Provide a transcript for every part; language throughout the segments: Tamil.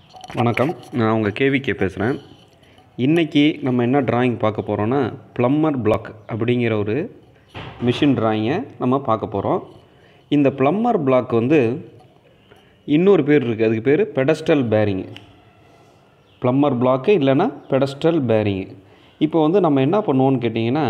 வணக்கம் நான் உங்கள் கேவிகே பேசுகிறேன் இன்றைக்கி நம்ம என்ன டிராயிங் பார்க்க போகிறோன்னா ப்ளம்மர் பிளாக் அப்படிங்கிற ஒரு மிஷின் டிராயிங்கை நம்ம பார்க்க போகிறோம் இந்த ப்ளம்மர் பிளாக் வந்து இன்னொரு பேர் இருக்குது அதுக்கு பேர் பெடஸ்டல் பேரிங்கு ப்ளம்மர் பிளாக்கு இல்லைன்னா பெடஸ்டல் பேரிங்கு இப்போ வந்து நம்ம என்ன பண்ணுவோம்னு கேட்டிங்கன்னா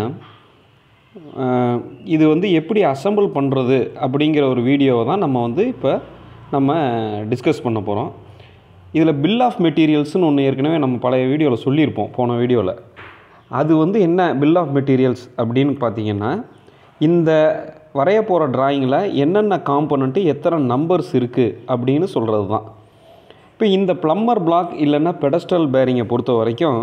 ஆஹ், இது வந்து எப்படி அசெம்பிள் பண்ணுறது அப்படிங்கிற ஒரு வீடியோவை தான் நம்ம வந்து இப்போ நம்ம டிஸ்கஸ் பண்ண போகிறோம் இதில் பில் ஆஃப் மெட்டீரியல்ஸ்னு ஒன்று ஏற்கனவே நம்ம பழைய வீடியோவில் சொல்லியிருப்போம் போன வீடியோவில் அது வந்து என்ன பில் ஆஃப் மெட்டீரியல்ஸ் அப்படின்னு பார்த்தீங்கன்னா இந்த வரைய போகிற டிராயிங்கில் என்னென்ன காம்பனண்ட்டு எத்தனை நம்பர்ஸ் இருக்குது அப்படின்னு சொல்கிறது தான் இப்போ இந்த ப்ளம்மர் பிளாக் இல்லைன்னா பெடஸ்டல் பேரிங்கை பொறுத்த வரைக்கும்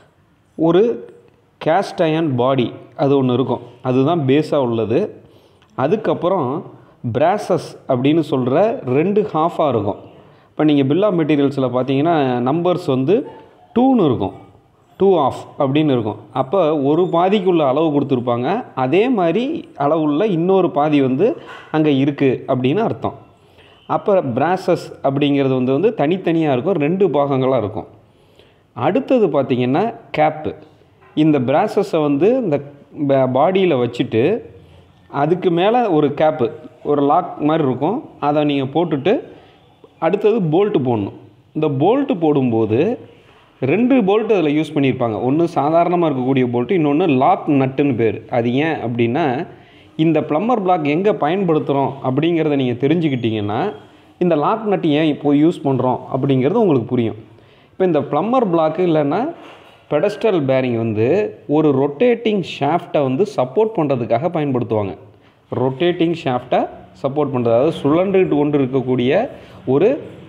ஒரு கேஸ்ட் அயன் பாடி அது ஒன்று இருக்கும் அதுதான் பேஸாக உள்ளது அதுக்கப்புறம் பிராசஸ் அப்படின்னு சொல்கிற ரெண்டு ஹாஃபாக இருக்கும் இப்போ நீங்கள் பில் ஆஃப் மெட்டீரியல்ஸில் பார்த்தீங்கன்னா நம்பர்ஸ் வந்து டூன்னு இருக்கும் டூ ஆஃப் அப்படின்னு இருக்கும் அப்போ ஒரு பாதிக்குள்ள அளவு கொடுத்துருப்பாங்க அதே மாதிரி அளவுள்ள இன்னொரு பாதி வந்து அங்கே இருக்குது அப்படின்னு அர்த்தம் அப்போ பிராசஸ் அப்படிங்கிறது வந்து வந்து தனித்தனியாக இருக்கும் ரெண்டு பாகங்களாக இருக்கும் அடுத்தது பார்த்திங்கன்னா கேப்பு இந்த பிராசஸை வந்து இந்த பாடியில் வச்சுட்டு அதுக்கு மேலே ஒரு கேப்பு ஒரு லாக் மாதிரி இருக்கும் அதை நீங்கள் போட்டுட்டு அடுத்தது போல்ட்டு போடணும் இந்த போல்ட்டு போடும்போது ரெண்டு போல்ட்டு அதில் யூஸ் பண்ணியிருப்பாங்க ஒன்று சாதாரணமாக இருக்கக்கூடிய போல்ட்டு இன்னொன்று லாக் நட்டுன்னு பேர் அது ஏன் அப்படின்னா இந்த ப்ளம்மர் பிளாக் எங்கே பயன்படுத்துகிறோம் அப்படிங்கிறத நீங்கள் தெரிஞ்சுக்கிட்டீங்கன்னா இந்த லாக் நட்டு ஏன் இப்போ யூஸ் பண்ணுறோம் அப்படிங்கிறது உங்களுக்கு புரியும் இப்போ இந்த ப்ளம்மர் பிளாக்கு இல்லைன்னா பெடஸ்டல் பேரிங் வந்து ஒரு ரொட்டேட்டிங் ஷாஃப்டை வந்து சப்போர்ட் பண்ணுறதுக்காக பயன்படுத்துவாங்க ரொட்டேட்டிங் ஷாஃப்டை சப்போர்ட் பண்ணுறது அதாவது சுழன்றுட்டு கொண்டு இருக்கக்கூடிய ஒரு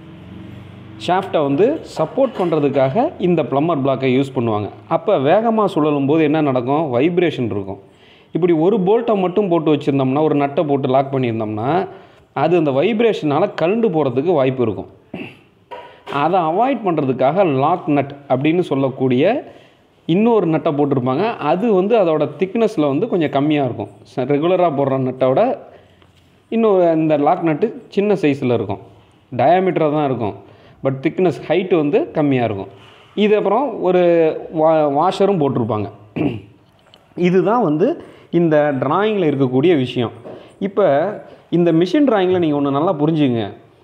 ஷாஃப்டை வந்து சப்போர்ட் பண்ணுறதுக்காக இந்த ப்ளம்மர் பிளாக்கை யூஸ் பண்ணுவாங்க அப்போ வேகமாக சுழலும் போது என்ன நடக்கும் வைப்ரேஷன் இருக்கும் இப்படி ஒரு போல்ட்டை மட்டும் போட்டு வச்சுருந்தோம்னா ஒரு நட்டை போட்டு லாக் பண்ணியிருந்தோம்னா அது அந்த வைப்ரேஷனால் கழண்டு போகிறதுக்கு வாய்ப்பு இருக்கும் அதை அவாய்ட் பண்ணுறதுக்காக லாக் நட் அப்படின்னு சொல்லக்கூடிய இன்னொரு நட்டை போட்டிருப்பாங்க அது வந்து அதோட திக்னஸில் வந்து கொஞ்சம் கம்மியாக இருக்கும் ரெகுலராக போடுற நட்டோட இன்னொரு இந்த லாக் நட்டு சின்ன சைஸில் இருக்கும் டயாமீட்டராக தான் இருக்கும் பட் திக்னஸ் ஹைட்டு வந்து கம்மியாக இருக்கும் இது அப்புறம் ஒரு வா வாஷரும் போட்டிருப்பாங்க இதுதான் வந்து இந்த டிராயிங்கில் இருக்கக்கூடிய விஷயம் இப்போ இந்த மிஷின் டிராயிங்கில் நீங்கள் ஒன்று நல்லா புரிஞ்சுங்க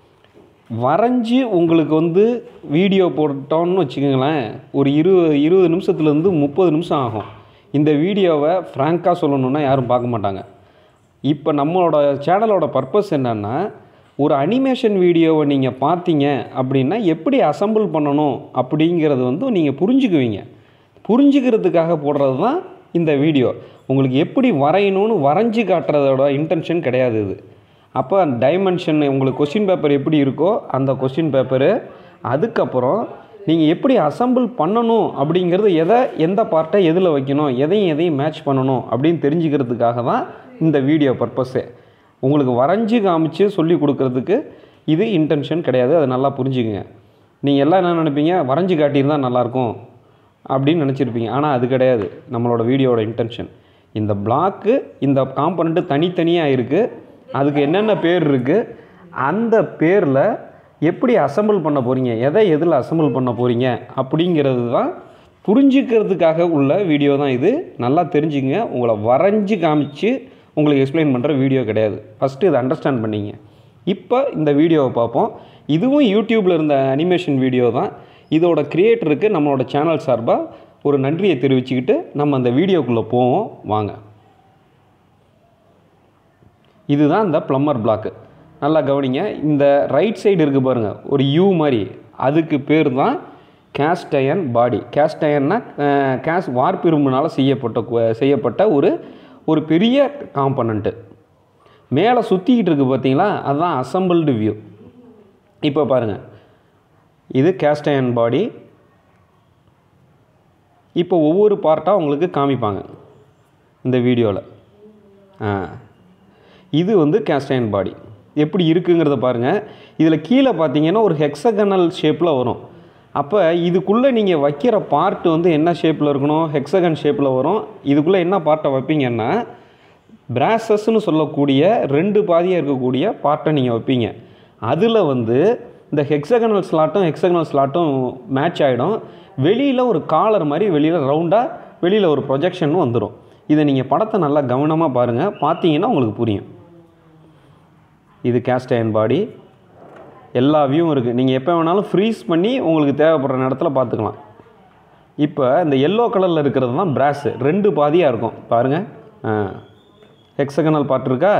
வரைஞ்சி உங்களுக்கு வந்து வீடியோ போட்டோன்னு வச்சுக்கோங்களேன் ஒரு இரு இருபது நிமிஷத்துலேருந்து முப்பது நிமிஷம் ஆகும் இந்த வீடியோவை ஃப்ராங்காக சொல்லணுன்னா யாரும் பார்க்க மாட்டாங்க இப்போ நம்மளோட சேனலோட பர்பஸ் என்னென்னா ஒரு அனிமேஷன் வீடியோவை நீங்கள் பார்த்தீங்க அப்படின்னா எப்படி அசெம்பிள் பண்ணணும் அப்படிங்கிறது வந்து நீங்கள் புரிஞ்சுக்குவீங்க புரிஞ்சுக்கிறதுக்காக போடுறது தான் இந்த வீடியோ உங்களுக்கு எப்படி வரையணும்னு வரைஞ்சி காட்டுறதோட இன்டென்ஷன் கிடையாது இது அப்போ டைமென்ஷன் உங்களுக்கு கொஸ்டின் பேப்பர் எப்படி இருக்கோ அந்த கொஸ்டின் பேப்பரு அதுக்கப்புறம் நீங்கள் எப்படி அசெம்பிள் பண்ணணும் அப்படிங்கிறது எதை எந்த பார்ட்டை எதில் வைக்கணும் எதையும் எதையும் மேட்ச் பண்ணணும் அப்படின்னு தெரிஞ்சுக்கிறதுக்காக தான் இந்த வீடியோ பர்பஸே உங்களுக்கு வரைஞ்சி காமிச்சு சொல்லி கொடுக்கறதுக்கு இது இன்டென்ஷன் கிடையாது அதை நல்லா புரிஞ்சுக்குங்க நீங்கள் எல்லாம் என்ன நினைப்பீங்க வரைஞ்சி காட்டியிருந்தா நல்லாயிருக்கும் அப்படின்னு நினச்சிருப்பீங்க ஆனால் அது கிடையாது நம்மளோட வீடியோவோட இன்டென்ஷன் இந்த பிளாக்கு இந்த காம்பனண்ட்டு தனித்தனியாக இருக்குது அதுக்கு என்னென்ன பேர் இருக்குது அந்த பேரில் எப்படி அசெம்பிள் பண்ண போகிறீங்க எதை எதில் அசெம்பிள் பண்ண போகிறீங்க அப்படிங்கிறது தான் புரிஞ்சுக்கிறதுக்காக உள்ள வீடியோ தான் இது நல்லா தெரிஞ்சுங்க உங்களை வரைஞ்சி காமிச்சு உங்களுக்கு எக்ஸ்பிளைன் பண்ணுற வீடியோ கிடையாது ஃபஸ்ட்டு இதை அண்டர்ஸ்டாண்ட் பண்ணிங்க இப்போ இந்த வீடியோவை பார்ப்போம் இதுவும் யூடியூப்பில் இருந்த அனிமேஷன் வீடியோ தான் இதோட கிரியேட்டருக்கு நம்மளோட சேனல் சார்பாக ஒரு நன்றியை தெரிவிச்சுக்கிட்டு நம்ம அந்த வீடியோக்குள்ளே போவோம் வாங்க இதுதான் இந்த ப்ளம்மர் பிளாக்கு நல்லா கவனிங்க இந்த ரைட் சைடு இருக்குது பாருங்கள் ஒரு யூ மாதிரி அதுக்கு பேர் தான் கேஸ்ட் அயன் பாடி கேஸ்ட் அயன்னா கேஸ் வார்ப்பிரும்புனால் செய்யப்பட்ட கு- செய்யப்பட்ட ஒரு ஒரு பெரிய காம்பனண்ட்டு மேலே சுற்றிக்கிட்டு இருக்குது பார்த்தீங்களா அதுதான் அசம்பிள்டு வியூ இப்போ பாருங்கள் இது கேஸ்ட் அயன் பாடி இப்போ ஒவ்வொரு பார்ட்டாக உங்களுக்கு காமிப்பாங்க இந்த வீடியோவில் ஆ இது வந்து கேஸ்ட் அயன் பாடி எப்படி இருக்குங்கிறத பாருங்கள் இதில் கீழே பார்த்தீங்கன்னா ஒரு ஹெக்ஸகனல் ஷேப்பில் வரும் அப்போ இதுக்குள்ளே நீங்கள் வைக்கிற பார்ட் வந்து என்ன ஷேப்பில் இருக்கணும் ஹெக்ஸகன் ஷேப்பில் வரும் இதுக்குள்ளே என்ன பார்ட்டை வைப்பீங்கன்னா பிராசஸ்ன்னு சொல்லக்கூடிய ரெண்டு பாதியாக இருக்கக்கூடிய பார்ட்டை நீங்கள் வைப்பீங்க அதில் வந்து இந்த ஹெக்ஸகனல் ஸ்லாட்டும் ஹெக்ஸகனல் ஸ்லாட்டும் மேட்ச் ஆகிடும் வெளியில் ஒரு காலர் மாதிரி வெளியில் ரவுண்டாக வெளியில் ஒரு ப்ரொஜெக்ஷன் வந்துடும் இதை நீங்கள் படத்தை நல்லா கவனமாக பாருங்கள் பார்த்தீங்கன்னா உங்களுக்கு புரியும் இது கேஸ்ட் அயன் பாடி எல்லா வியூவும் இருக்குது நீங்கள் எப்போ வேணாலும் ஃப்ரீஸ் பண்ணி உங்களுக்கு தேவைப்படுற இடத்துல பார்த்துக்கலாம் இப்போ இந்த எல்லோ கலரில் இருக்கிறது தான் பிராஸு ரெண்டு பாதியாக இருக்கும் பாருங்கள் ஹெக்ஸகனல் பார்ட் இருக்கா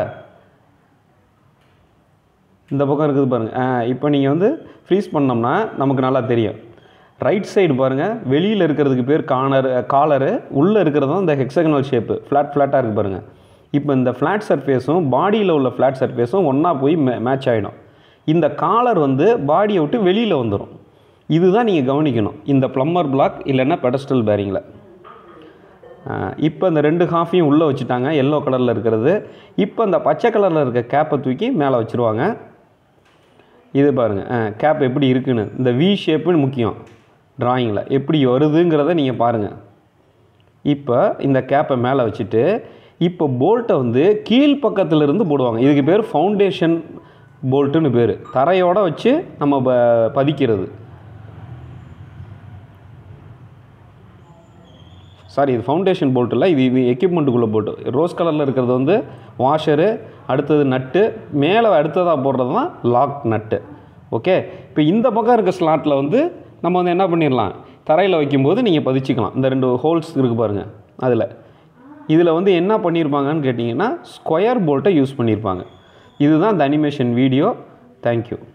இந்த பக்கம் இருக்குது பாருங்கள் இப்போ நீங்கள் வந்து ஃப்ரீஸ் பண்ணோம்னா நமக்கு நல்லா தெரியும் ரைட் சைடு பாருங்கள் வெளியில் இருக்கிறதுக்கு பேர் கார்னர் காலரு உள்ளே இருக்கிறது தான் இந்த ஹெக்ஸகனல் ஷேப்பு ஃப்ளாட் ஃப்ளாட்டாக இருக்குது பாருங்கள் இப்போ இந்த ஃப்ளாட் சர்ஃபேஸும் பாடியில் உள்ள ஃப்ளாட் சர்ஃபேஸும் ஒன்றா போய் மே மேட்ச் ஆகிடும் இந்த காலர் வந்து பாடியை விட்டு வெளியில் வந்துடும் இதுதான் நீங்கள் கவனிக்கணும் இந்த ப்ளம்மர் பிளாக் இல்லைன்னா பெடஸ்டல் பேரிங்கில் இப்போ இந்த ரெண்டு ஹாஃபையும் உள்ளே வச்சுட்டாங்க எல்லோ கலரில் இருக்கிறது இப்போ இந்த பச்சை கலரில் இருக்க கேப்பை தூக்கி மேலே வச்சுருவாங்க இது பாருங்கள் கேப் எப்படி இருக்குன்னு இந்த வி ஷேப்புன்னு முக்கியம் ட்ராயிங்கில் எப்படி வருதுங்கிறத நீங்கள் பாருங்கள் இப்போ இந்த கேப்பை மேலே வச்சுட்டு இப்போ போல்ட்டை வந்து கீழ் பக்கத்துல இருந்து போடுவாங்க இதுக்கு பேர் ஃபவுண்டேஷன் போல்ட்டுன்னு பேர் தரையோட வச்சு நம்ம ப- பதிக்கிறது சாரி இது ஃபவுண்டேஷன் போல்ட் இல்லை இது இது எக்யூப்மெண்ட்டுக்குள்ளே போல்ட்டு ரோஸ் கலரில் இருக்கிறது வந்து வாஷரு அடுத்தது நட்டு மேலே அடுத்ததாக போடுறது தான் லாக் நட்டு ஓகே இப்போ இந்த பக்கம் இருக்க ஸ்லாட்டில் வந்து நம்ம வந்து என்ன பண்ணிடலாம் தரையில் வைக்கும்போது நீங்கள் பதிச்சுக்கலாம் இந்த ரெண்டு ஹோல்ஸ் இருக்குது பாருங்கள் அதில் இதில் வந்து என்ன பண்ணியிருப்பாங்கன்னு கேட்டிங்கன்னா ஸ்கொயர் போல்ட்டை யூஸ் பண்ணியிருப்பாங்க இதுதான் இந்த அனிமேஷன் வீடியோ தேங்க்யூ